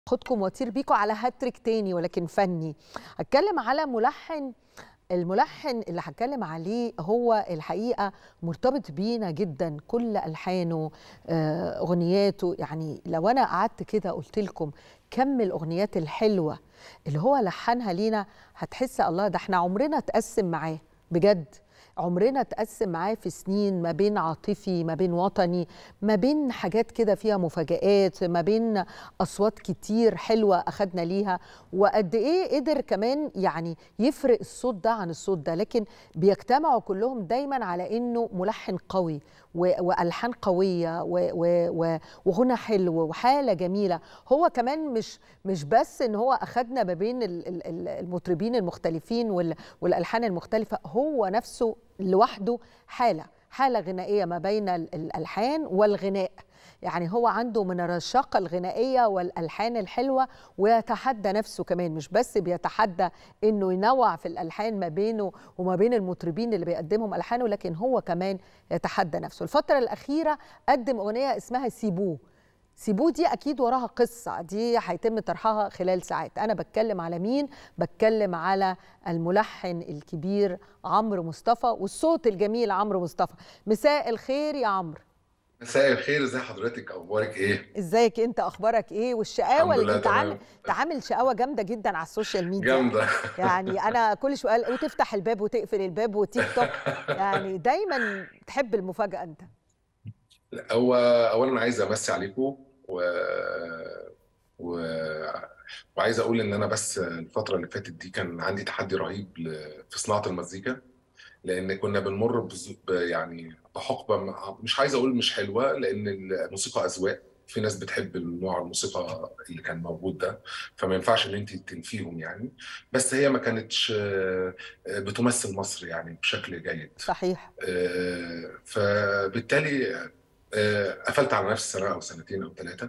خدكم واطير بيكم على هاتريك تاني ولكن فني هتكلم على ملحن الملحن اللي هتكلم عليه هو الحقيقه مرتبط بينا جدا كل الحانه آه، اغنياته يعني لو انا قعدت كده قلت لكم كم الاغنيات الحلوه اللي هو لحنها لينا هتحس الله ده احنا عمرنا اتقسم معاه بجد عمرنا اتقسم معاه في سنين ما بين عاطفي ما بين وطني ما بين حاجات كده فيها مفاجآت ما بين أصوات كتير حلوة أخدنا ليها وقد إيه قدر كمان يعني يفرق الصوت ده عن الصوت ده لكن بيجتمعوا كلهم دايما على إنه ملحن قوي و- والحان قويه و- و- و- وغنى حلو وحاله جميله هو كمان مش مش بس ان هو اخدنا ما بين ال- ال- ال- المطربين المختلفين وال- والالحان المختلفه هو نفسه لوحده حاله حاله غنائيه ما بين ال- الالحان والغناء يعني هو عنده من الرشاقه الغنائيه والالحان الحلوه ويتحدى نفسه كمان مش بس بيتحدى انه ينوع في الالحان ما بينه وما بين المطربين اللي بيقدمهم الحانه لكن هو كمان يتحدى نفسه الفتره الاخيره قدم اغنيه اسمها سيبوه سيبوه دي اكيد وراها قصه دي هيتم طرحها خلال ساعات انا بتكلم على مين بتكلم على الملحن الكبير عمرو مصطفى والصوت الجميل عمرو مصطفى مساء الخير يا عمرو مساء الخير ازي حضرتك اخبارك ايه ازيك انت اخبارك ايه والشقاوه الحمد اللي لله انت عامل تمام انت عامل شقاوه جامده جدا على السوشيال ميديا جامده يعني انا كل شويه أقول وتفتح الباب وتقفل الباب وتيك توك يعني دايما تحب المفاجاه انت هو اولا عايز امسي عليكم و... و... وعايز اقول ان انا بس الفتره اللي فاتت دي كان عندي تحدي رهيب ل... في صناعه المزيكا لان كنا بنمر بز... ب... يعني بحقبه م- مش عايز اقول مش حلوه لان الموسيقى اذواق في ناس بتحب النوع الموسيقى اللي كان موجود ده فما ينفعش ان انت تنفيهم يعني بس هي ما كانتش آه، بتمثل مصر يعني بشكل جيد صحيح آه، فبالتالي آه، قفلت على نفسي سنه او سنتين او ثلاثه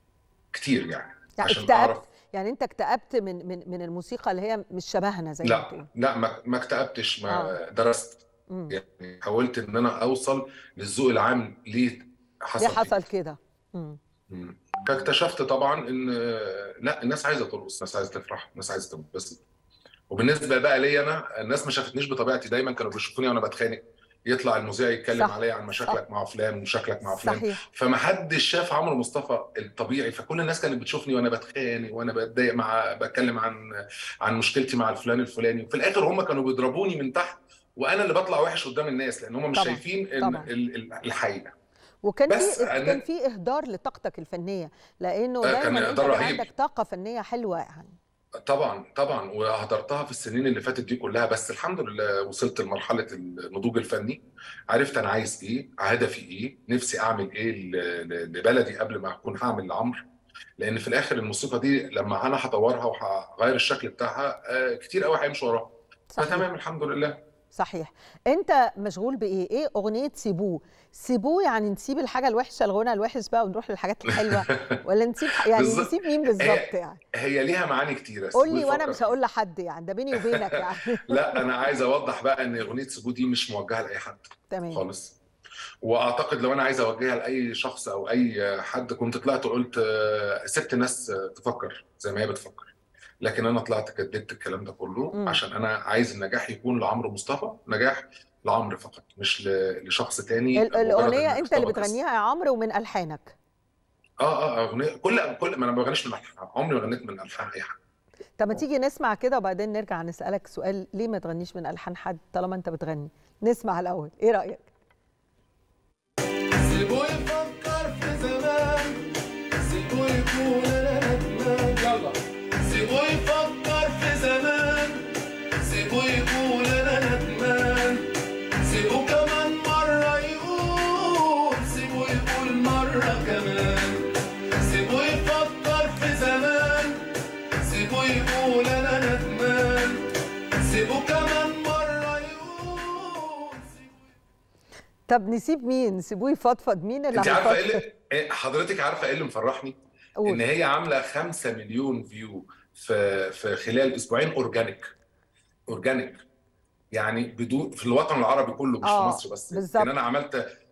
كتير يعني يعني عشان اكتئبت اعرف يعني انت اكتئبت من من من الموسيقى اللي هي مش شبهنا زي ما لا بتقول لا ما ما اكتئبتش اه ما درست امم يعني حاولت ان انا اوصل للذوق العام ليه ليه حصل حصل كده كده امم مم. فاكتشفت طبعا ان آه، لا الناس عايزه ترقص الناس عايزه تفرح الناس عايزه تنبسط وبالنسبه بقى لي انا الناس ما شافتنيش بطبيعتي دايما كانوا بيشوفوني وانا بتخانق يطلع المذيع يتكلم صح عليا عن صح مشاكلك مع فلان ومشاكلك مع فلان صحيح فما حدش شاف عمرو مصطفى الطبيعي فكل الناس كانت بتشوفني وانا بتخانق وانا بتضايق مع بتكلم عن عن مشكلتي مع الفلان الفلاني وفي الاخر هم كانوا بيضربوني من تحت وانا اللي بطلع وحش قدام الناس لان هم مش طبعا شايفين ال- طبعا ال- ال- الحقيقه وكان في بس كان أنا- في اهدار لطاقتك الفنيه لانه آه، كان دايما انت اقدار بيبقى رهيب عندك طاقه فنيه حلوه يعني طبعا طبعا وهدرتها في السنين اللي فاتت دي كلها بس الحمد لله وصلت لمرحله النضوج الفني عرفت انا عايز ايه هدفي ايه نفسي اعمل ايه ل- ل- لبلدي قبل ما اكون هعمل لعمرو لان في الاخر الموسيقى دي لما انا هطورها وهغير الشكل بتاعها آه، كتير قوي هيمشوا وراها صحيح فتمام الحمد لله صحيح انت مشغول بايه ايه اغنيه سيبوه سيبوه يعني نسيب الحاجه الوحشه الغنى الوحش بقى ونروح للحاجات الحلوه ولا نسيب ح- يعني بالظبط نسيب مين بالظبط هي يعني هي ليها معاني كتيره قول سيبوي لي وانا يفكر مش هقول لحد يعني ده بيني وبينك يعني لا انا عايز اوضح بقى ان اغنيه سيبو دي مش موجهه لاي حد تمام خالص واعتقد لو انا عايز اوجهها لاي شخص او اي حد كنت طلعت وقلت آه، سبت الناس آه، تفكر زي ما هي بتفكر لكن انا طلعت كدبت الكلام ده كله امم عشان انا عايز النجاح يكون لعمرو مصطفى نجاح لعمرو فقط مش ل- لشخص تاني ال- مجرد الاغنيه انك انت اللي ارتبط بس بتغنيها يا عمرو ومن الحانك اه اه اغنيه كل كل ما انا ما بغنيش من الحان عمري ما غنيت من الحان اي حد طب ما تيجي نسمع كده وبعدين نرجع نسالك سؤال ليه ما تغنيش من الحان حد طالما انت بتغني نسمع الاول ايه رايك سيبوه يفكر في زمان سيبوه يقول انا ندمان يلا سيبوه يفكر في زمان سيبوه يقول انا ندمان سيبوه كمان مرة يقول سيبوه يقول مرة كمان سيبوه يفكر في زمان سيبوه يقول انا ندمان سيبوه كمان مرة يقول سيبوه طب نسيب مين سيبوه يفضفض مين اللي انت عارفه ايه هيفضفض اللي إيه- حضرتك عارفه ايه اللي مفرحني ان قول هي عامله 5 مليون فيو في في خلال اسبوعين اورجانيك اورجانيك يعني بدون في الوطن العربي كله مش في اه مصر بس يعني بالظبط انا عملت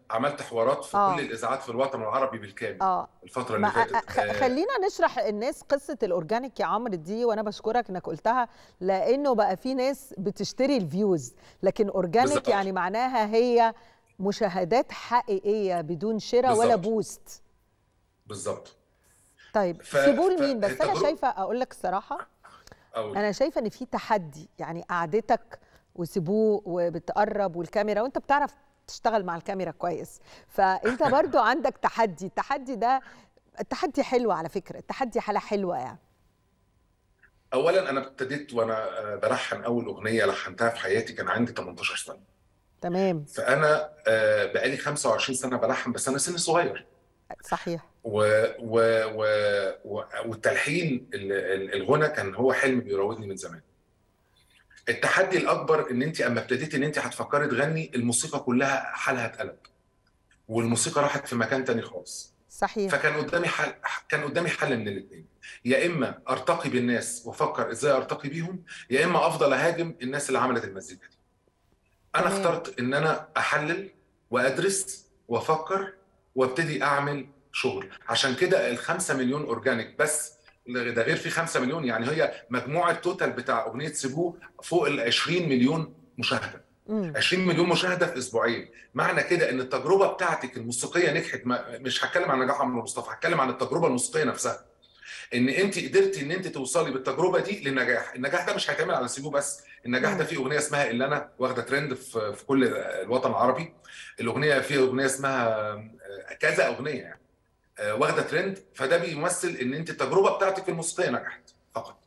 عملت حوارات في آه. كل الاذاعات في الوطن العربي بالكامل اه الفتره ما اللي فاتت خ- آه، خلينا نشرح للناس قصة الأورجانيك يا عمرو دي وأنا بشكرك إنك قلتها لأنه بقى في ناس بتشتري الفيوز لكن أورجانيك بالظبط. يعني معناها هي مشاهدات حقيقية بدون شراء ولا بالظبط. بوست بالظبط طيب ف- سيبوه ف- لمين بس أنا التجربة- شايفة أقول لك الصراحة أو أنا شايفة إن في تحدي يعني قعدتك وسيبوه وبتقرب والكاميرا وأنت بتعرف تشتغل مع الكاميرا كويس فأنت برضو عندك تحدي التحدي ده التحدي حلو على فكرة التحدي حالة حلوة يعني اولا انا ابتديت وانا آه، بلحن اول اغنيه لحنتها في حياتي كان عندي 18 سنه تمام فانا آه، بقالي 25 سنه بلحن بس انا سني صغير صحيح و و و و والتلحين ال- ال- الغنى كان هو حلم بيراودني من زمان التحدي الاكبر ان انت اما ابتديت ان انت هتفكري تغني الموسيقى كلها حالها اتقلب والموسيقى راحت في مكان تاني خالص صحيح فكان قدامي حل كان قدامي حل من الاثنين يا اما ارتقي بالناس وافكر ازاي ارتقي بيهم يا اما افضل اهاجم الناس اللي عملت المزيكا دي انا تمام. اخترت ان انا احلل وادرس وافكر وابتدي اعمل شغل عشان كده الخمسة مليون اورجانيك بس ده غير في 5 مليون يعني هي مجموع التوتال بتاع اغنيه سيبوه فوق ال 20 مليون مشاهده مم. 20 مليون مشاهده في اسبوعين معنى كده ان التجربه بتاعتك الموسيقيه نجحت ما مش هتكلم عن نجاح عمرو مصطفى هتكلم عن التجربه الموسيقيه نفسها ان انت قدرتي ان انت توصلي بالتجربه دي للنجاح النجاح ده مش هيتعمل على سيبو بس النجاح ده مم. فيه اغنيه اسمها اللي انا واخده ترند في في كل الوطن العربي الاغنيه فيها اغنيه اسمها آه، كذا اغنيه يعني آه، واخده ترند فده بيمثل ان انت التجربه بتاعتك الموسيقيه نجحت فقط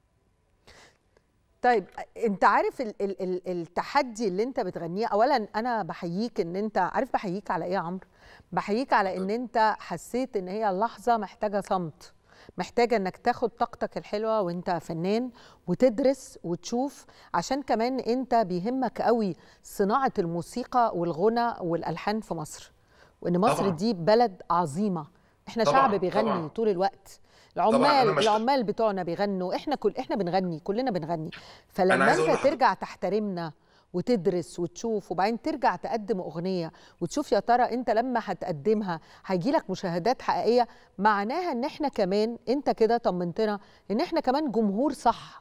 طيب انت عارف ال ال ال التحدي اللي انت بتغنيه اولا انا بحييك ان انت عارف بحييك على ايه يا عمرو بحييك على ان انت حسيت ان هي اللحظه محتاجه صمت محتاجه انك تاخد طاقتك الحلوه وانت فنان وتدرس وتشوف عشان كمان انت بيهمك قوي صناعه الموسيقى والغنى والالحان في مصر وان مصر طبعاً. دي بلد عظيمه احنا طبعاً، شعب بيغني طبعاً. طول الوقت طبعاً، العمال أنا مش- العمال بتوعنا بيغنوا احنا كل احنا بنغني كلنا بنغني فلما عايز أقول انت لحضرتك- ترجع تحترمنا وتدرس وتشوف وبعدين ترجع تقدم اغنيه وتشوف يا ترى انت لما هتقدمها هيجي لك مشاهدات حقيقيه معناها ان احنا كمان انت كده طمنتنا ان احنا كمان جمهور صح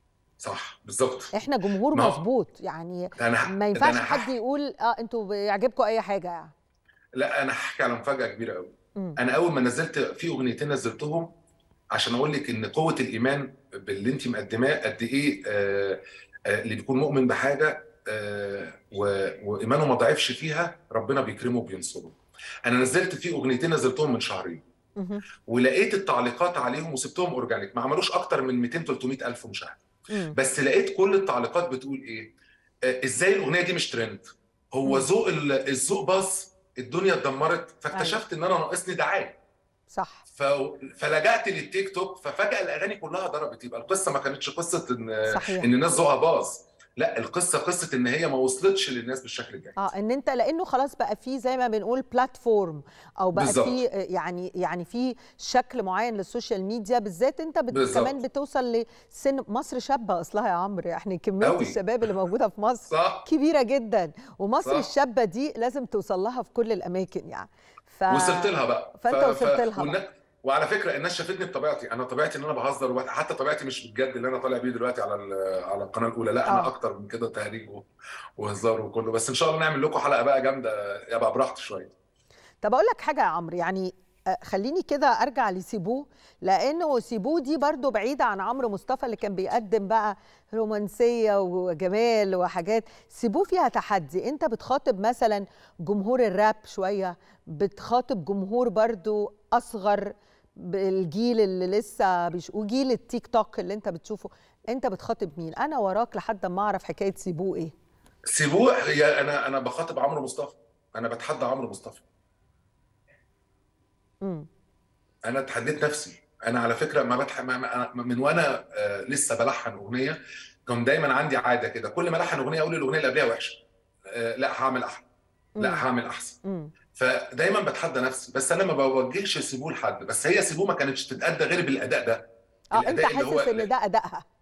صح بالظبط احنا جمهور ما هو- مظبوط يعني ده انا ما ده ينفعش أنا حد هح- يقول اه انتوا بيعجبكم اي حاجه يعني لا انا هحكي على مفاجاه كبيره قوي مم. انا اول ما نزلت في اغنيتين نزلتهم عشان اقول لك ان قوه الايمان باللي انت مقدماه قد ايه آه، آه، اللي بيكون مؤمن بحاجه آه، و- وايمانه ما ضعفش فيها ربنا بيكرمه وبينصره انا نزلت في اغنيتين نزلتهم من شهرين مهم. ولقيت التعليقات عليهم وسبتهم اورجانيك ما عملوش اكتر من 200 300 الف مشاهده مم. بس لقيت كل التعليقات بتقول ايه آه، ازاي الاغنيه دي مش ترند هو مم. ذوق ال- الذوق باظ الدنيا اتدمرت فاكتشفت ان انا ناقصني دعايه صح ف... فلجأت للتيك توك ففجأة الأغاني كلها ضربت يبقى القصة ما كانتش قصة إن صحيح. إن الناس ذوقها باظ لا القصة قصة إن هي ما وصلتش للناس بالشكل الجيد اه ان انت لانه خلاص بقى في زي ما بنقول بلاتفورم او بقى بالظبط. في آه، يعني يعني في شكل معين للسوشيال ميديا بالذات انت بت بالظبط. كمان بتوصل لسن مصر شابه اصلها يا عمرو يعني كميه أوي. الشباب اللي موجوده في مصر صح كبيره جدا ومصر صح. الشابه دي لازم توصل لها في كل الاماكن يعني ف... وصلت لها بقى فأنت وصلت لها والنا- بقى. وعلى فكرة الناس شافتني بطبيعتي أنا طبيعتي إن أنا بهزر وبت- حتى طبيعتي مش بالجد اللي أنا طالع بيه دلوقتي على ال- على القناة الأولى لا أنا آه. أكتر من كده تهريج و- وهزار وكله بس إن شاء الله نعمل لكم حلقة بقى جامدة يبقى براحتي شوية طب اقول لك حاجه يا عمرو يعني آه، خليني كده ارجع لسيبو لانه سيبو دي برضو بعيده عن عمرو مصطفى اللي كان بيقدم بقى رومانسيه وجمال وحاجات سيبو فيها تحدي انت بتخاطب مثلا جمهور الراب شويه بتخاطب جمهور برضو اصغر بالجيل اللي لسه بيش... وجيل التيك توك اللي انت بتشوفه انت بتخاطب مين انا وراك لحد ما اعرف حكايه سيبو ايه سيبوه هي أنا أنا بخاطب عمرو مصطفى أنا بتحدى عمرو مصطفى امم انا اتحديت نفسي انا على فكره ما بتح... ما... ما... من وانا آه، لسه بلحن اغنيه كان دايما عندي عاده كده كل ما الحن اغنيه اقول الاغنيه اللي قبلها وحشه آه، لا هعمل احلى لا مم. هعمل احسن امم فدايما بتحدى نفسي بس انا ما بوجهش سيبوه لحد بس هي سيبوه ما كانتش تتأدى غير بالاداء ده اه انت الأداء اللي هو- حاسس ان ده ادائها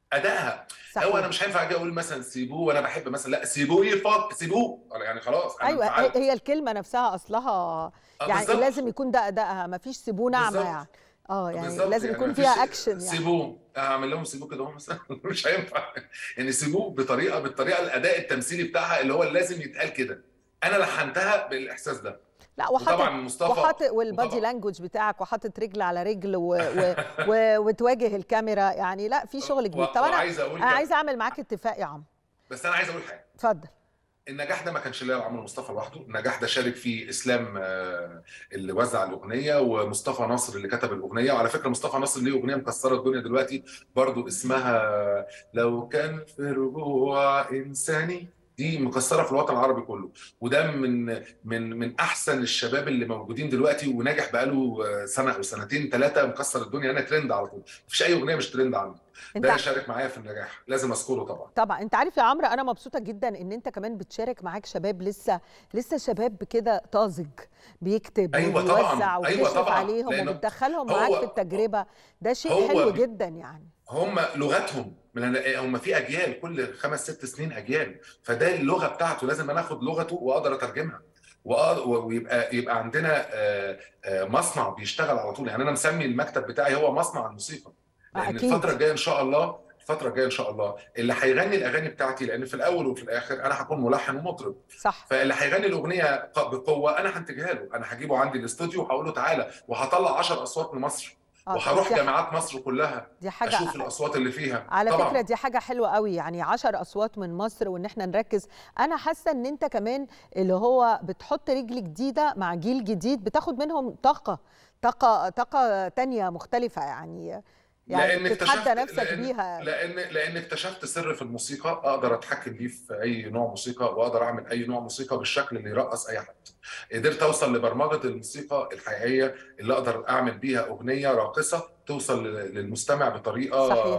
ادائها صحيح. هو انا مش هينفع اجي اقول مثلا سيبوه وانا بحب مثلا لا سيبوه يفض سيبوه يعني خلاص انا ايوه انفعلت. هي الكلمه نفسها اصلها آه، يعني بالظبط. لازم يكون ده ادائها ما فيش سيبوه ناعمه بالظبط. يعني اه يعني بالظبط، لازم يعني يكون مفيش فيها اكشن يعني سيبوه اعمل لهم سيبوه كده هو مثلا مش هينفع يعني سيبوه بطريقه بالطريقه الاداء التمثيلي بتاعها اللي هو لازم يتقال كده انا لحنتها بالاحساس ده لا وطبعا وحاطط مصطفى وحاطط والبادي وطبعا- لانجوج بتاعك وحاطط رجل على رجل و... و... و... وتواجه الكاميرا يعني لا في شغل كبير و- طب انا وعايز اقول انا كده. عايزه اعمل معاك اتفاق يا عم بس انا عايز اقول حاجه اتفضل النجاح ده ما كانش ليا عمرو مصطفى لوحده النجاح ده شارك فيه اسلام آه، اللي وزع الاغنيه ومصطفى نصر اللي كتب الاغنيه وعلى فكره مصطفى نصر ليه اغنيه مكسره الدنيا دلوقتي برضو اسمها لو كان في رجوع انساني دي مكسره في الوطن العربي كله وده من من من احسن الشباب اللي موجودين دلوقتي وناجح بقاله آه، سنه او سنتين ثلاثه مكسر الدنيا انا ترند على طول مفيش اي اغنيه مش ترند عنده انت ده شارك معايا في النجاح لازم اذكره طبعا طبعا انت عارف يا عمرو انا مبسوطه جدا ان انت كمان بتشارك معاك شباب لسه لسه شباب كده طازج بيكتب أيوة طبعاً، وبيوزع أيوة وبتشرف طبعاً، عليهم لأنه وبتدخلهم هو- معاك في التجربه ده شيء هو حلو بي- جدا يعني هم لغتهم من هم في اجيال كل خمس ست سنين اجيال فده اللغه بتاعته لازم انا اخد لغته واقدر اترجمها وأ- ويبقى يبقى عندنا آه، آه، مصنع بيشتغل على طول يعني انا مسمي المكتب بتاعي هو مصنع الموسيقى لان أكيد. الفتره الجايه ان شاء الله الفتره الجايه ان شاء الله اللي هيغني الاغاني بتاعتي لان في الاول وفي الاخر انا هكون ملحن ومطرب صح فاللي هيغني الاغنيه ق- بقوه انا هنتجها له انا هجيبه عندي الاستوديو وهقول له تعالى وهطلع 10 اصوات من مصر آه، وهروح دي- جامعات مصر كلها دي حاجه اشوف الاصوات اللي فيها على طبعا فكرة دي حاجة حلوة قوي يعني عشر أصوات من مصر وإن احنا نركز أنا حاسة إن أنت كمان اللي هو بتحط رجل جديدة مع جيل جديد بتاخد منهم طاقة طاقة طاقة تانية مختلفة يعني يعني لان تتحدى اكتشفت نفسك لأن بيها لان لان اكتشفت سر في الموسيقى اقدر اتحكم بيه في اي نوع موسيقى واقدر اعمل اي نوع موسيقى بالشكل اللي يرقص اي حد قدرت اوصل لبرمجه الموسيقى الحقيقيه اللي اقدر اعمل بيها اغنيه راقصه توصل لل- للمستمع بطريقه صحيح.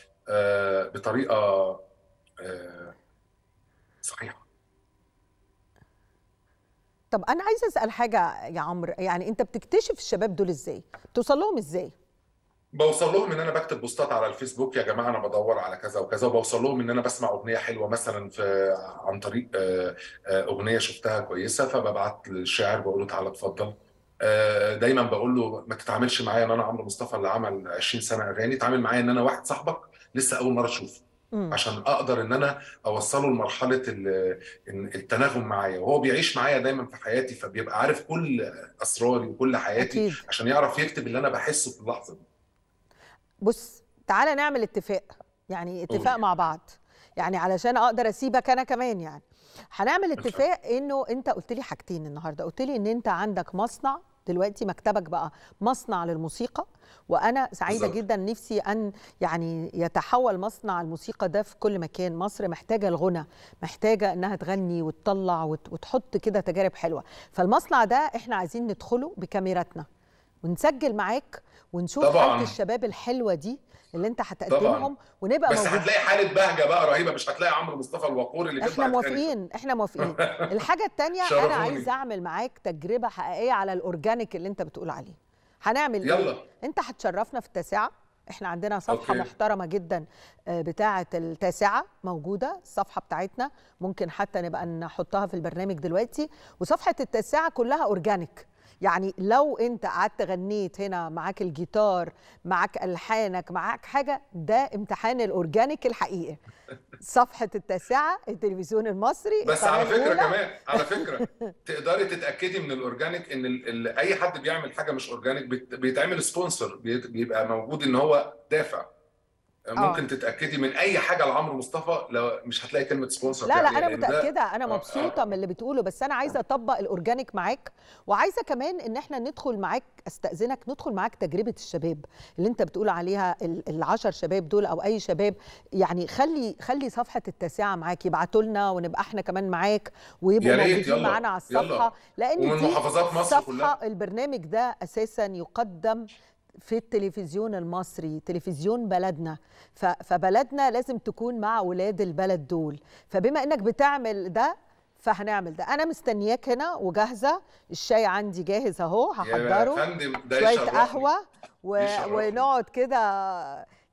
آه بطريقه آه صحيحه طب أنا عايزة أسأل حاجة يا عمرو يعني أنت بتكتشف الشباب دول إزاي؟ بتوصل لهم إزاي؟ بوصل لهم ان انا بكتب بوستات على الفيسبوك يا جماعه انا بدور على كذا وكذا وبوصل لهم ان انا بسمع اغنيه حلوه مثلا في عن طريق آه، آه، اغنيه شفتها كويسه فببعت للشاعر بقول له تعالى اتفضل آه، دايما بقول له ما تتعاملش معايا ان انا عمرو مصطفى اللي عمل 20 سنه اغاني تعامل معايا ان انا واحد صاحبك لسه اول مره اشوفه مم. عشان اقدر ان انا اوصله لمرحله ال- إن التناغم معايا وهو بيعيش معايا دايما في حياتي فبيبقى عارف كل اسراري وكل حياتي أكيد عشان يعرف يكتب اللي انا بحسه في اللحظه دي بص تعالى نعمل اتفاق يعني اتفاق قولي. مع بعض يعني علشان اقدر اسيبك انا كمان يعني هنعمل اتفق. اتفاق انه انت قلت لي حاجتين النهارده قلت لي ان انت عندك مصنع دلوقتي مكتبك بقى مصنع للموسيقى وانا سعيده بالظبط. جدا نفسي ان يعني يتحول مصنع الموسيقى ده في كل مكان مصر محتاجه الغنى محتاجه انها تغني وتطلع وت- وتحط كده تجارب حلوه فالمصنع ده احنا عايزين ندخله بكاميراتنا ونسجل معاك ونشوف طبعاً. حاله الشباب الحلوه دي اللي انت هتقدمهم ونبقى بس موجودين هتلاقي حاله بهجه بقى رهيبه مش هتلاقي عمرو مصطفى الوقور اللي احنا بيطلع يتخانق. موافقين احنا موافقين الحاجه التانية انا شرفوني. عايزه اعمل معاك تجربه حقيقيه على الاورجانيك اللي انت بتقول عليه هنعمل يلا. ايه انت هتشرفنا في التاسعه احنا عندنا صفحه أوكي. محترمه جدا آه، بتاعه التاسعه موجوده الصفحه بتاعتنا ممكن حتى نبقى نحطها في البرنامج دلوقتي وصفحه التاسعه كلها اورجانيك يعني لو انت قعدت غنيت هنا معاك الجيتار معاك الحانك معاك حاجه ده امتحان الاورجانيك الحقيقي صفحه التاسعه التلفزيون المصري بس القناة على فكره الأولى. كمان على فكره تقدري تتاكدي من الاورجانيك ان ال ال اي حد بيعمل حاجه مش اورجانيك بيت- بيتعمل سبونسر بيت- بيبقى موجود ان هو دافع ممكن تتاكدي من اي حاجه لعمرو مصطفى لو مش هتلاقي كلمه سبونسر لا لا عليها، انا لأن ده- متاكده انا آه، مبسوطه آه. من اللي بتقوله بس انا عايزه اطبق الاورجانيك معاك وعايزه كمان ان احنا ندخل معاك استاذنك ندخل معاك تجربه الشباب اللي انت بتقول عليها ال- العشر شباب دول او اي شباب يعني خلي خلي صفحه التاسعه معاك يبعتوا لنا ونبقى احنا كمان معاك ويبقوا يا ريت، موجودين يلا، معانا على يلا. الصفحه لان ومن دي محافظات مصر صفحه كلها. البرنامج ده اساسا يقدم في التلفزيون المصري تلفزيون بلدنا ف- فبلدنا لازم تكون مع ولاد البلد دول فبما انك بتعمل ده فهنعمل ده انا مستنياك هنا وجاهزه الشاي عندي جاهز اهو يا هحضره فندم ده شويه يشرفني. قهوه و... يشرفني. ونقعد كده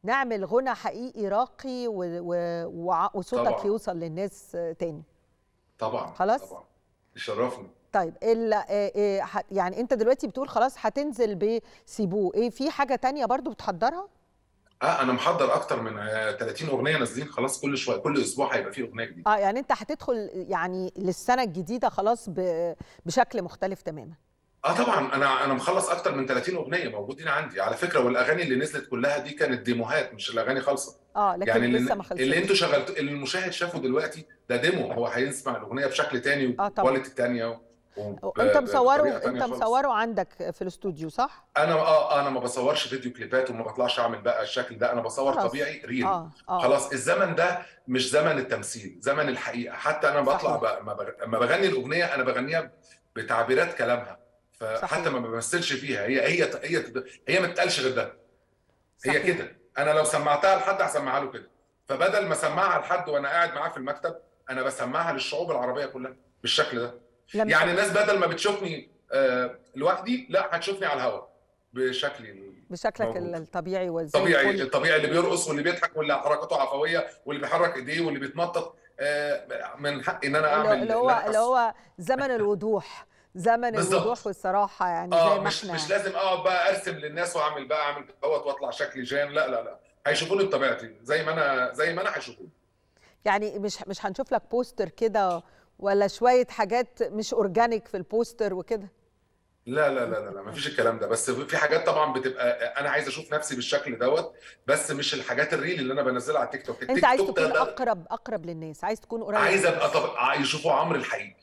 نعمل غنى حقيقي راقي و... و... وع- وصوتك طبعاً. يوصل للناس آه، تاني طبعا خلاص؟ طبعا يشرفني طيب ال... آه، آه، ح- يعني انت دلوقتي بتقول خلاص هتنزل بسيبوه ايه في حاجه تانية برضو بتحضرها اه انا محضر اكتر من آه، 30 اغنيه نازلين خلاص كل شويه كل اسبوع هيبقى فيه اغنيه جديده اه يعني انت هتدخل يعني للسنه الجديده خلاص ب... بشكل مختلف تماما اه طبعا انا انا مخلص اكتر من 30 اغنيه موجودين عندي على فكره والاغاني اللي نزلت كلها دي كانت ديموهات مش الاغاني خالصه اه لكن يعني لسه اللي, ما خلصتش اللي انتوا شغلتوا اللي المشاهد شافه دلوقتي ده ديمو هو هيسمع الاغنيه بشكل تاني آه طبعاً. وكواليتي تانيه وب- انت ب- مصوره بطريقة انت تانية خالص. مصوره عندك في الاستوديو صح انا اه انا ما بصورش فيديو كليبات وما بطلعش اعمل بقى الشكل ده انا بصور خلاص. طبيعي ريل اه اه خلاص الزمن ده مش زمن التمثيل زمن الحقيقه حتى انا بطلع صحيح. بقى ما بغ- لما بغني الاغنيه انا بغنيها بتعبيرات كلامها صحيح. فحتى ما بمثلش فيها هي هي هي هي ما تتقالش غير ده هي صحيح. كده انا لو سمعتها لحد هسمعها له كده فبدل ما اسمعها لحد وانا قاعد معاه في المكتب انا بسمعها للشعوب العربيه كلها بالشكل ده لما يعني الناس بدل ما بتشوفني آه، لوحدي لا هتشوفني على الهواء بشكلي بشكلك موجود. الطبيعي وزي الطبيعي الفل. الطبيعي اللي بيرقص واللي بيضحك واللي حركاته عفويه واللي بيحرك ايديه واللي بيتنطط آه، من حقي ان انا اللي اعمل اللي هو لمس. اللي هو زمن الوضوح زمن بالظبط. الوضوح والصراحه يعني زي اه ما مش احنا مش لازم اقعد بقى ارسم للناس واعمل بقى اعمل دوت واطلع شكلي جان لا لا لا هيشوفوني بطبيعتي زي ما انا زي ما انا هيشوفوني يعني مش مش هنشوف لك بوستر كده ولا شويه حاجات مش اورجانيك في البوستر وكده لا لا لا لا, لا مفيش الكلام ده بس في حاجات طبعا بتبقى انا عايز اشوف نفسي بالشكل دوت بس مش الحاجات الريل اللي انا بنزلها على التيك توك التيك انت عايز توك تكون ده, ده اقرب اقرب للناس عايز تكون قريب عايز للناس. ابقى طب يشوفوا عمرو الحقيقي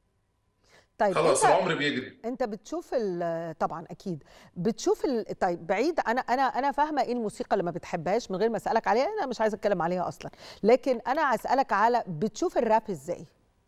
طيب خلاص انت العمر بيجري انت بتشوف ال- طبعا اكيد بتشوف ال... طيب بعيد انا انا انا فاهمه ايه الموسيقى اللي ما بتحبهاش من غير ما اسالك عليها انا مش عايزه اتكلم عليها اصلا لكن انا اسالك على بتشوف الراب ازاي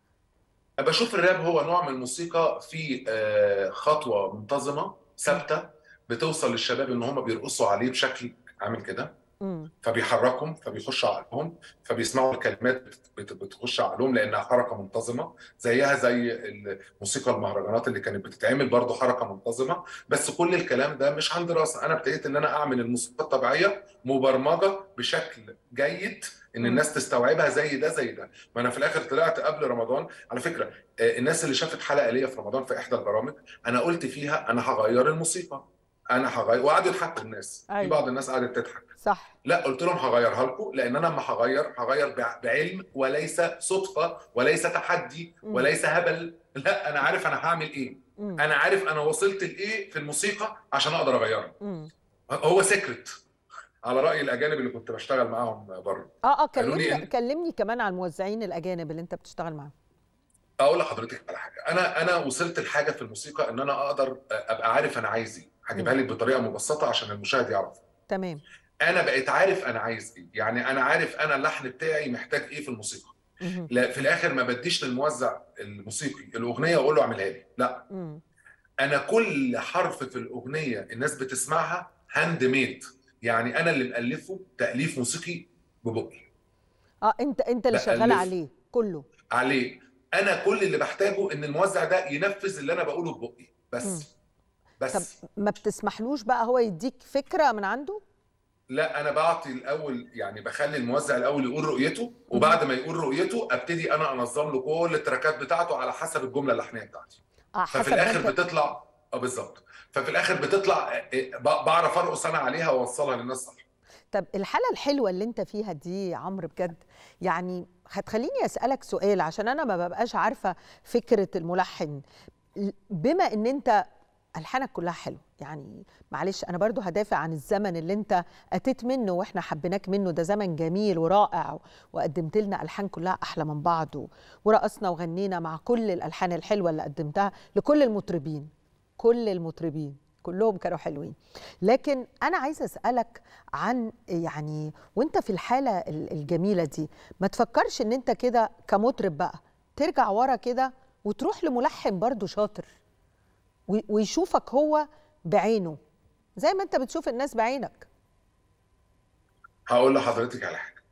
بشوف الراب هو نوع من الموسيقى في آه، خطوة منتظمة ثابتة بتوصل للشباب ان هم بيرقصوا عليه بشكل عامل كده امم فبيحركهم فبيخش عقلهم فبيسمعوا الكلمات بت- بت- بتخش عقلهم لانها حركه منتظمه زيها زي الموسيقى المهرجانات اللي كانت بتتعمل برضو حركه منتظمه بس كل الكلام ده مش عن دراسه انا ابتديت ان انا اعمل الموسيقى الطبيعيه مبرمجه بشكل جيد ان مم. الناس تستوعبها زي ده زي ده ما انا في الاخر طلعت قبل رمضان على فكره آه، الناس اللي شافت حلقه ليا في رمضان في احدى البرامج انا قلت فيها انا هغير الموسيقى انا هغير وقعدوا يضحكوا الناس في أيوة. بعض الناس قعدت تضحك صح لا قلت لهم هغيرها لكم لان انا لما هغير هغير بع- بعلم وليس صدفه وليس تحدي مم. وليس هبل لا انا عارف انا هعمل ايه امم انا عارف انا وصلت لايه في الموسيقى عشان اقدر اغيرها امم هو سيكرت على راي الاجانب اللي كنت بشتغل معاهم بره اه اه قالوا لي كلمني إن- كلمني كمان عن الموزعين الاجانب اللي انت بتشتغل معاهم اقول لحضرتك على حاجه انا انا وصلت لحاجه في الموسيقى ان انا اقدر ابقى عارف انا عايز ايه هجيبها لك بطريقه مبسطه عشان المشاهد يعرف تمام انا بقيت عارف انا عايز ايه يعني انا عارف انا اللحن بتاعي محتاج ايه في الموسيقى مهم. لا في الاخر ما بديش للموزع الموسيقي الاغنيه واقول له اعملها لي لا مم. انا كل حرف في الاغنيه الناس بتسمعها هاند ميد يعني انا اللي مالفه تاليف موسيقي ببقي اه انت انت اللي شغال بألف. عليه كله عليه انا كل اللي بحتاجه ان الموزع ده ينفذ اللي انا بقوله ببقي مم. بس بس ما بتسمحلوش بقى هو يديك فكره من عنده لا انا بعطي الاول يعني بخلي الموزع الاول يقول رؤيته وبعد ما يقول رؤيته ابتدي انا انظم له كل التراكات بتاعته على حسب الجمله اللحنيه بتاعتي اه ففي حسب ما الاخر انت بتطلع اه بالظبط ففي الاخر بتطلع آه، آه، ب- بعرف ارقص انا عليها واوصلها للناس صح طب الحالة الحلوة اللي انت فيها دي يا عمرو بجد يعني هتخليني اسألك سؤال عشان انا ما ببقاش عارفة فكرة الملحن بما ان انت الحانك كلها حلوه يعني معلش انا برضو هدافع عن الزمن اللي انت اتيت منه واحنا حبيناك منه ده زمن جميل ورائع وقدمت لنا الحان كلها احلى من بعض و- ورقصنا وغنينا مع كل الالحان الحلوه اللي قدمتها لكل المطربين كل المطربين كلهم كانوا حلوين لكن انا عايزه اسالك عن يعني وانت في الحاله ال- الجميله دي ما تفكرش ان انت كده كمطرب بقى ترجع ورا كده وتروح لملحن برضو شاطر وي- ويشوفك هو بعينه زي ما انت بتشوف الناس بعينك هقول لحضرتك على حاجه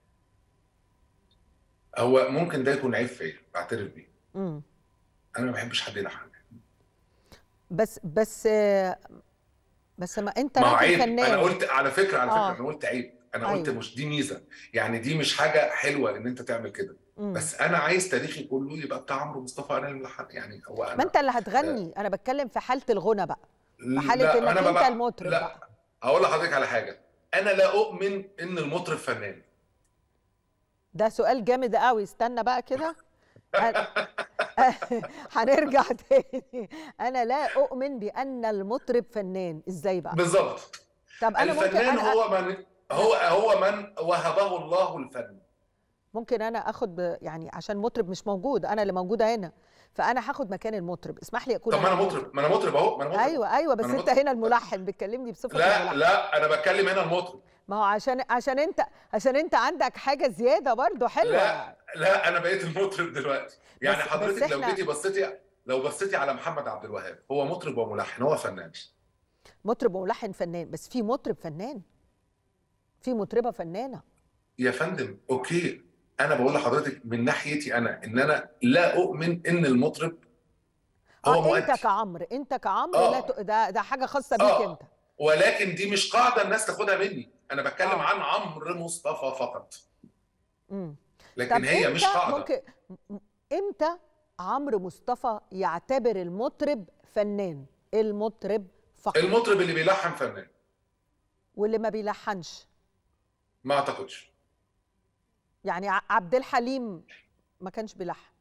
هو ممكن ده يكون عيب فيا بعترف بيه مم. انا ما بحبش حد يلحن بس بس بس ما انت ما هو راجل عيب فنان انا قلت على فكره على فكره آه. انا قلت عيب انا قلت أيوة. مش دي ميزه يعني دي مش حاجه حلوه ان انت تعمل كده مم. بس انا عايز تاريخي كله يبقى بتاع عمرو مصطفى انا الملحن يعني هو ما انا انت اللي هتغني انا بتكلم في حاله الغنى بقى في حاله لا، انك أنا انت ببقى- المطرب لا بقى هقول لحضرتك على حاجه انا لا اؤمن ان المطرب فنان ده سؤال جامد قوي استنى بقى كده أنا- هنرجع تاني انا لا اؤمن بان المطرب فنان ازاي بقى بالظبط طب انا ممكن الفنان انا هو من هو هو من وهبه الله الفن ممكن انا اخد ب... يعني عشان مطرب مش موجود انا اللي موجوده هنا فانا هاخد مكان المطرب اسمح لي اكون طب ما انا المطرب. مطرب ما انا مطرب اهو ما انا مطرب ايوه ايوه بس أنا انت مطرب. هنا الملحن بتكلمني بصفه لا الملحن لا انا بتكلم هنا المطرب ما هو عشان عشان انت عشان انت عندك حاجه زياده برضو حلوه لا لا انا بقيت المطرب دلوقتي يعني بس- بس حضرتك لو إحنا- جيتي بصيتي لو بصيتي على محمد عبد الوهاب هو مطرب وملحن هو فنان مطرب وملحن فنان بس في مطرب فنان في مطربه فنانه يا فندم اوكي انا بقول لحضرتك من ناحيتي انا ان انا لا اؤمن ان المطرب هو اه مؤدي انت كعمرو انت كعمرو آه. لا ت... ده ده حاجه خاصه بيك آه. انت ولكن دي مش قاعده الناس تاخدها مني انا بتكلم آه. عن عمرو مصطفى فقط امم لكن هي مش امتى قاعده ممكن م- امتى عمرو مصطفى يعتبر المطرب فنان المطرب فقط المطرب اللي بيلحن فنان واللي ما بيلحنش ما اعتقدش يعني ع- عبد الحليم ما كانش بيلحن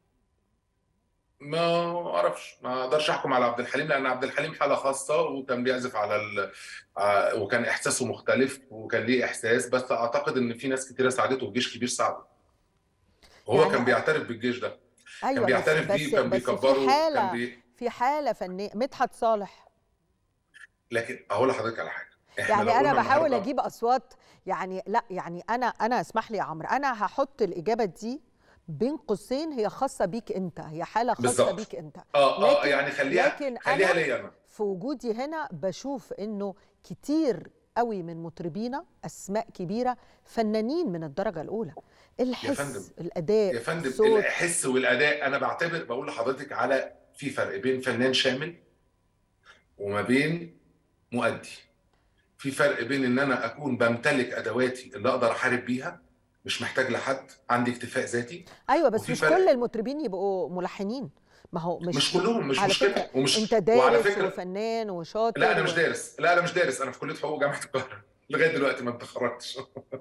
ما اعرفش ما اقدرش احكم على عبد الحليم لان عبد الحليم حاله خاصه وكان بيعزف على ال... ع- وكان احساسه مختلف وكان ليه احساس بس اعتقد ان في ناس كتيره ساعدته وجيش كبير ساعده هو يعني- كان بيعترف بالجيش ده كان ايوه بس بيعترف بس بيه وكان بس في بيكبره كان حاله بي... في حاله فنيه مدحت صالح لكن اقول لحضرتك على حاجه احنا يعني لو انا قلنا بحاول النهاردة- اجيب اصوات يعني لا يعني انا انا اسمح لي يا عمرو انا هحط الاجابه دي بين قوسين هي خاصه بيك انت هي حاله خاصه بالظبط. بيك انت اه اه لكن- يعني خليها لكن خليها أنا- ليا انا في وجودي هنا بشوف انه كتير قوي من مطربينا اسماء كبيره فنانين من الدرجه الاولى الحس فندم. الاداء يا فندم الصوت الحس والاداء انا بعتبر بقول لحضرتك على في فرق بين فنان شامل وما بين مؤدي في فرق بين ان انا اكون بمتلك ادواتي اللي اقدر احارب بيها مش محتاج لحد عندي اكتفاء ذاتي ايوه بس وفي مش فرق. كل المطربين يبقوا ملحنين ما هو مش مش كلهم مش على مشكله فكره ومش انت وعلى دارس فكره وفنان وشاطر لا انا و- مش دارس لا انا مش دارس انا في كليه حقوق جامعه القاهره لغايه دلوقتي ما اتخرجتش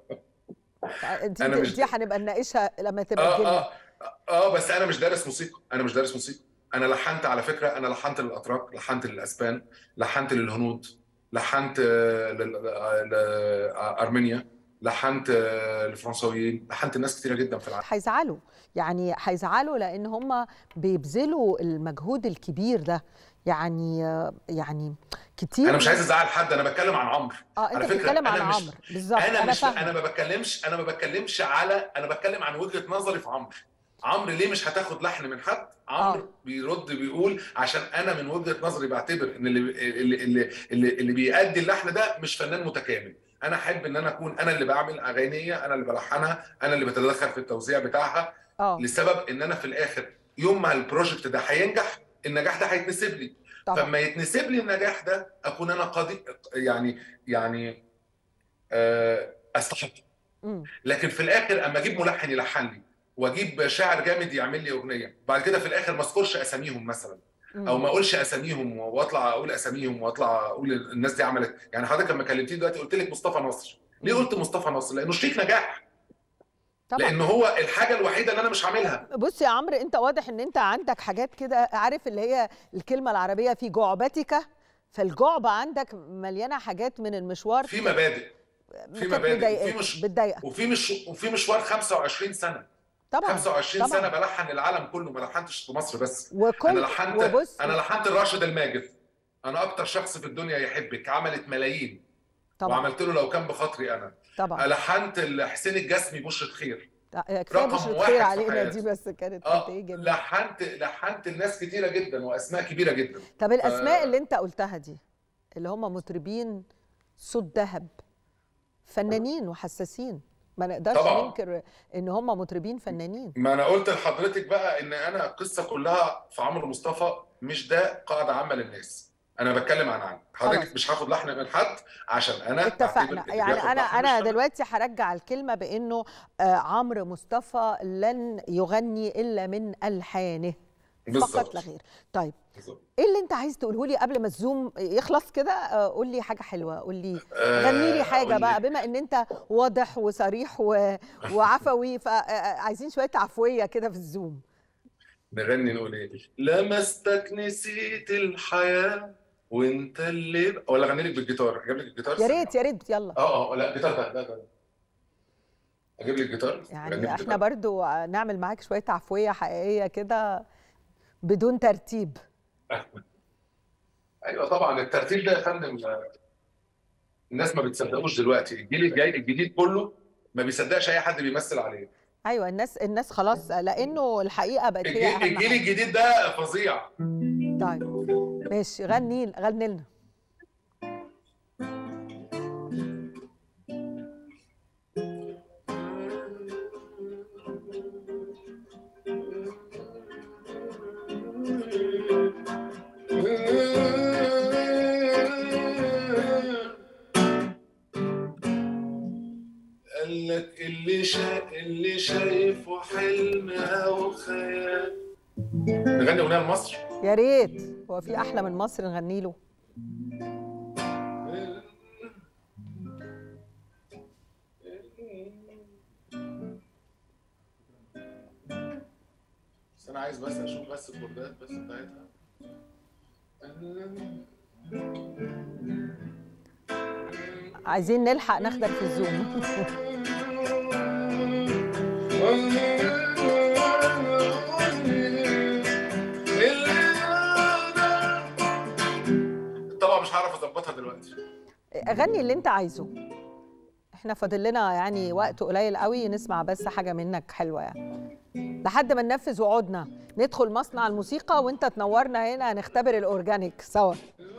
دي أنا دي, مش دي هنبقى نناقشها لما تبقى اه الدنيا اه اه بس انا مش دارس موسيقى انا مش دارس موسيقى انا لحنت على فكره انا لحنت للاتراك لحنت للاسبان لحنت للهنود لحنت آه، لل- آه، لارمينيا لحنت آه، للفرنساويين لحنت ناس كتيره جدا في العالم هيزعلوا يعني هيزعلوا لان هم بيبذلوا المجهود الكبير ده يعني يعني كتير انا مش عايز ازعل حد انا بتكلم عن عمرو اه على انت فكرة بتتكلم عن أنا مش- عمرو بالظبط انا انا مش انا فاهمه ما بتكلمش انا ما بتكلمش على انا بتكلم عن وجهه نظري في عمرو عمرو ليه مش هتاخد لحن من حد عمرو آه. بيرد بيقول عشان انا من وجهه نظري بعتبر ان اللي اللي اللي, اللي, اللي بيأدي اللحن ده مش فنان متكامل انا احب ان انا اكون انا اللي بعمل اغانيه انا اللي بلحنها انا اللي بتدخل في التوزيع بتاعها اه لسبب ان انا في الاخر يوم ما البروجكت ده هينجح النجاح ده هيتنسب لي طبعا فلما يتنسب لي النجاح ده اكون انا قاضي يعني يعني آه، استحق مم. لكن في الاخر اما اجيب ملحن يلحن لي واجيب شاعر جامد يعمل لي اغنيه بعد كده في الاخر ما اذكرش اساميهم مثلا مم. او ما اقولش اساميهم واطلع اقول اساميهم واطلع اقول الناس دي عملت يعني حضرتك لما كلمتني دلوقتي قلت لك مصطفى نصر ليه قلت مصطفى نصر لانه شريك نجاح طبعا لان هو الحاجه الوحيده اللي انا مش عاملها بص يا عمرو انت واضح ان انت عندك حاجات كده عارف اللي هي الكلمه العربيه في جعبتك فالجعبه عندك مليانه حاجات من المشوار في مبادئ في كانت مبادئ، مضايقاك- في مش- بتضايقك وفي مش وفي مشوار 25 سنه طبعا 25 طبعا. سنه بلحن للعالم كله ما لحنتش في مصر بس وكل انا لحنت وبص انا لحنت الراشد الماجد انا اكتر شخص في الدنيا يحبك عملت ملايين طبعا وعملت له لو كان بخاطري انا طبعا لحنت حسين الجسمي بشرة خير كفايه رقم بشرة واحد خير في علينا حياتي. دي بس كانت اه قد ايه جميله لحنت لحنت لناس كتيره جدا واسماء كبيره جدا طب الاسماء آه. اللي انت قلتها دي اللي هم مطربين صوت ذهب فنانين وحساسين ما نقدرش طبعاً. ننكر ان هم مطربين فنانين ما انا قلت لحضرتك بقى ان انا القصه كلها في عمرو مصطفى مش ده قاعده عامه للناس انا بتكلم عن عن حضرتك خلاص. مش هاخد لحن من حد عشان انا اتفقنا بعتبر اللي يعني بياخد انا لحن انا مش تمام. دلوقتي هرجع الكلمه بانه آه، عمرو مصطفى لن يغني الا من الحانه فقط بالظبط. لا غير طيب بالظبط. ايه اللي انت عايز تقوله لي قبل ما الزوم يخلص كده آه، قول لي حاجه حلوه قول لي آه، غني لي حاجه أقول بقى لك. بما ان انت واضح وصريح و... وعفوي فعايزين شويه عفويه كده في الزوم نغني نقول ايه لمستك نسيت الحياة وانت اللي ولا اغني لك بالجيتار اجيب لك الجيتار يا ريت يا ريت يلا اه اه لا جيتار ده لا لا اجيب لك جيتار أغني يعني احنا بالجيتار. برضو نعمل معاك شويه عفويه حقيقيه كده بدون ترتيب ايوه طبعا الترتيب ده يا فندم آه، الناس ما بتصدقوش دلوقتي الجيل الجاي الجديد كله ما بيصدقش اي حد بيمثل عليه ايوه الناس الناس خلاص لانه الحقيقه بقت هي الجيل, اهم الجيل حاجه الجديد ده فظيع طيب ماشي غني غني لنا قال لك اللي شا... اللي شايفه حلم او خيال نغني اغنيه لمصر يا ريت هو في احلى من مصر نغني له بس انا عايز بس اشوف بس الكوردات بس بتاعتها عايزين نلحق ناخدك في الزوم طبعا مش هعرف اظبطها دلوقتي غني اللي انت عايزه احنا فاضل لنا يعني وقت قليل قوي نسمع بس حاجه منك حلوه يعني لحد ما ننفذ وعودنا ندخل مصنع الموسيقى وانت تنورنا هنا نختبر الاورجانيك سوا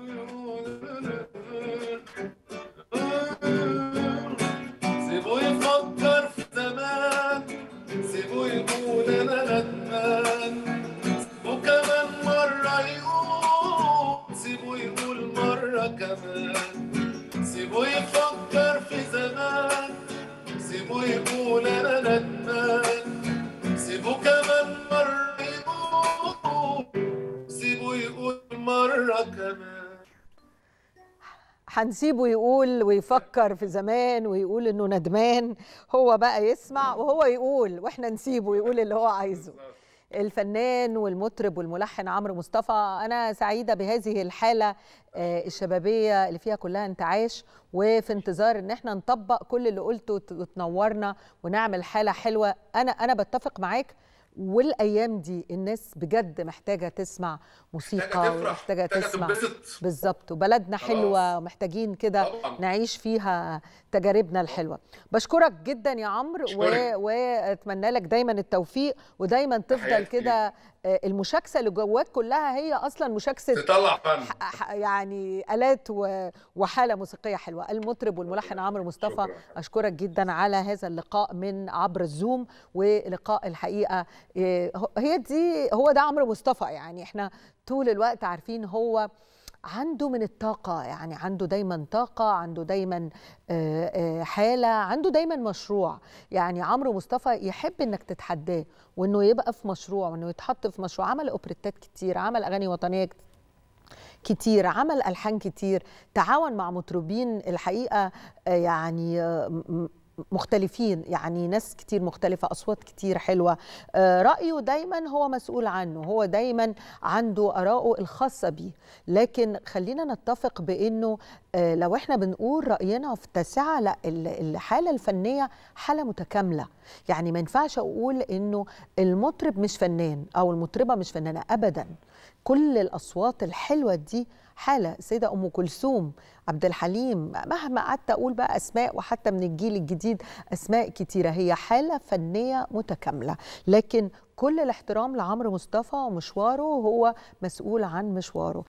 سيبه يفكر في زمان سيبه يقول انا ندمان سيبه كمان مرة يقول سيبه يقول مرة كمان سيبه يفكر في زمان سيبه يقول انا ندمان سيبه كمان مرة يقول سيبه يقول مرة كمان هنسيبه يقول ويفكر في زمان ويقول انه ندمان هو بقى يسمع وهو يقول واحنا نسيبه يقول اللي هو عايزه الفنان والمطرب والملحن عمرو مصطفى انا سعيده بهذه الحاله آه، الشبابيه اللي فيها كلها انتعاش وفي انتظار ان احنا نطبق كل اللي قلته وت- وتنورنا ونعمل حاله حلوه انا انا بتفق معاك والايام دي الناس بجد محتاجه تسمع موسيقى محتاجه تفرح ومحتاجه محتاجه تسمع تنبسط بالظبط وبلدنا خلاص. حلوه ومحتاجين كده طبعا نعيش فيها تجاربنا الحلوه بشكرك جدا يا عمرو و... أشكرك. واتمنى لك دايما التوفيق ودايما تفضل تحياتي كده آه، المشاكسه اللي جواك كلها هي اصلا مشاكسه تطلع فن ح- ح- يعني الات و- وحاله موسيقيه حلوه المطرب والملحن عمرو مصطفى شكراً. اشكرك جدا على هذا اللقاء من عبر الزوم ولقاء الحقيقه إيه، هو- هي دي هو ده عمرو مصطفى يعني احنا طول الوقت عارفين هو عنده من الطاقة يعني عنده دايما طاقة عنده دايما آه، آه، حالة عنده دايما مشروع يعني عمرو مصطفى يحب انك تتحداه وانه يبقى في مشروع وانه يتحط في مشروع عمل اوبريتات كتير عمل اغاني وطنية كتير كتير عمل ألحان كتير تعاون مع مطربين الحقيقة آه، يعني آه، م- م- مختلفين يعني ناس كتير مختلفة أصوات كتير حلوة آه، رأيه دايما هو مسؤول عنه هو دايما عنده آراءه الخاصة بيه لكن خلينا نتفق بأنه آه، لو احنا بنقول رأينا في التاسعة لا ال- الحالة الفنية حالة متكاملة يعني ما ينفعش أقول أنه المطرب مش فنان أو المطربة مش فنانة أبدا كل الأصوات الحلوة دي حالة سيدة أم كلثوم عبد الحليم مهما قعدت أقول بقى أسماء وحتى من الجيل الجديد أسماء كتيرة هي حالة فنية متكاملة لكن كل الاحترام لعمرو مصطفى ومشواره هو مسؤول عن مشواره